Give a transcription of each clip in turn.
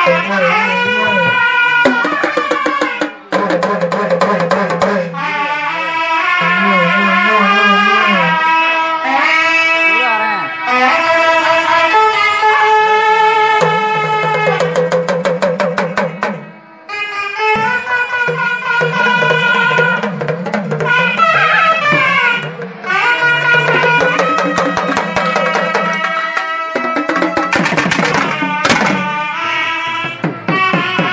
ஆ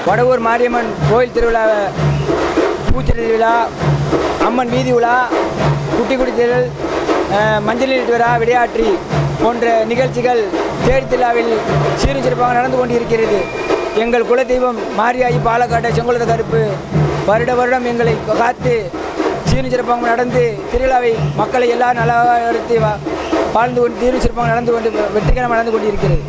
வடவூர் மாரியம்மன் கோயில் திருவிழா பூச்செடி விழா அம்மன் வீதி உலா குட்டி குடி திரள் அஹ், மஞ்சள் நீட்டு விழா விளையாற்றி போன்ற நிகழ்ச்சிகள் தேடி திருவிழாவில் சீரும் சிறப்பாக நடந்து கொண்டிருக்கிறது எங்கள் குலதெய்வம் மாரியாயி பாலக்காட்டை செங்குளத கருப்பு வருட வருடம் எங்களை காத்து சீரும் சிறப்பாக நடந்து திருவிழாவை மக்களை எல்லாம் நல்லா நடத்தி வா- வாழ்ந்து கொண்டு சீரும் சிறப்பாக நடந்து கொண்டு வெற்றிகரமாக நடந்து கொண்டிருக்கிறது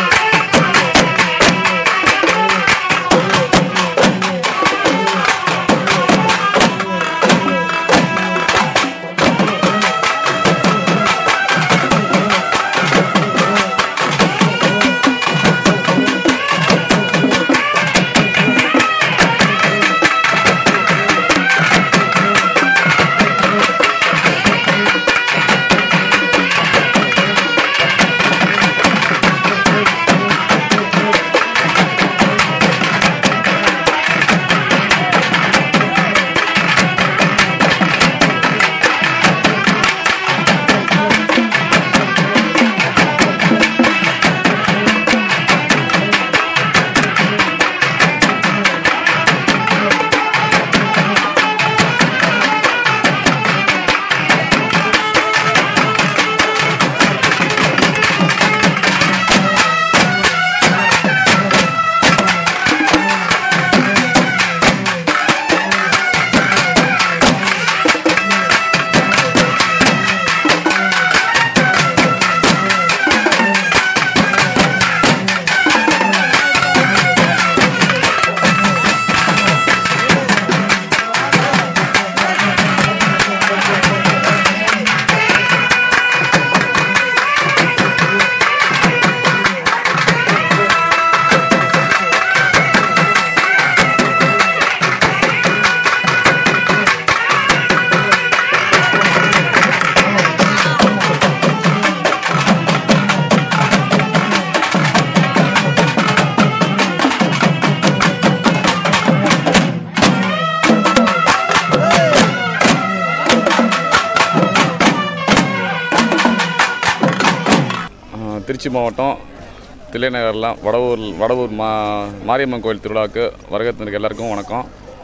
ஆஹ் திருச்சி மாவட்டம் தில்லைநகர்லாம் வடவூர் வடவூர் மா மாரியம்மன் கோயில் திருவிழாவுக்கு வருகிறதுக்கு எல்லாருக்கும் வணக்கம்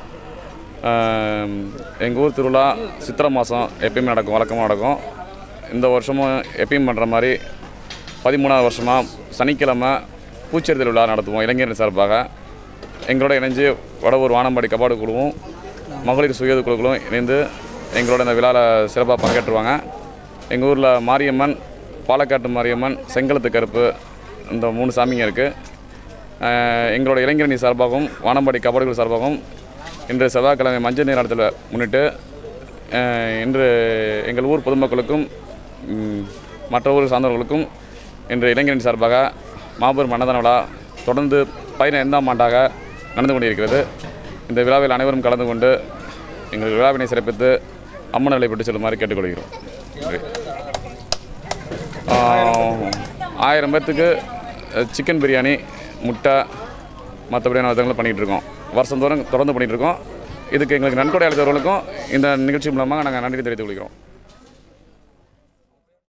எங்கள் ஊர் திருவிழா சித்திரை மாதம் எப்பயுமே நடக்கும் வழக்கமாக நடக்கும் இந்த வருஷமும் எப்பயும் பண்ணுற மாதிரி பதிமூணாவது வருஷமாக சனிக்கிழமை பூச்செரி திருவிழா நடத்துவோம் இளைஞர் சார்பாக எங்களோட இணைஞ்சு வடவூர் வானம்பாடி கபாடு குழுவும் மகளிர் சுயது குழுக்களும் இணைந்து எங்களோட இந்த விழாவில் சிறப்பாக பங்கேற்றுவாங்க எங்கள் ஊரில் மாரியம்மன் பாலக்காட்டு மாரியம்மன் செங்கலத்து கருப்பு இந்த மூணு சாமிங்க இருக்குது எங்களோட இளைஞரணி சார்பாகவும் வானம்பாடி கபடி குழு சார்பாகவும் இன்று செவ்வாய்க்கிழமை மஞ்சள் நீராட்டத்தில் முன்னிட்டு அஹ், இன்று எங்கள் ஊர் பொதுமக்களுக்கும் ம், மற்ற ஊர் சார்ந்தவர்களுக்கும் இன்று இளைஞரணி சார்பாக மாபெரும் அன்னதான விழா தொடர்ந்து பதினைந்தாம் ஆண்டாக நடந்து கொண்டிருக்கிறது இந்த விழாவில் அனைவரும் கலந்து கொண்டு எங்கள் விழாவினை சிறப்பித்து அம்மன் நிலை பெற்று செல்லுமாறு கேட்டுக்கொள்கிறோம் நன்றி. ஆஹ், ஆயிரம் பேர்த்துக்கு சிக்கன் பிரியாணி முட்டை மற்றபடியான விதங்களை பண்ணிகிட்டு இருக்கோம் வருஷந்தோறும் தொடர்ந்து பண்ணிகிட்டு இருக்கோம் இதுக்கு எங்களுக்கு நன்கொடை அளித்தவர்களுக்கும் இந்த நிகழ்ச்சி மூலமாக நாங்கள் நன்றி தெரிவித்துக் கொள்கிறோம்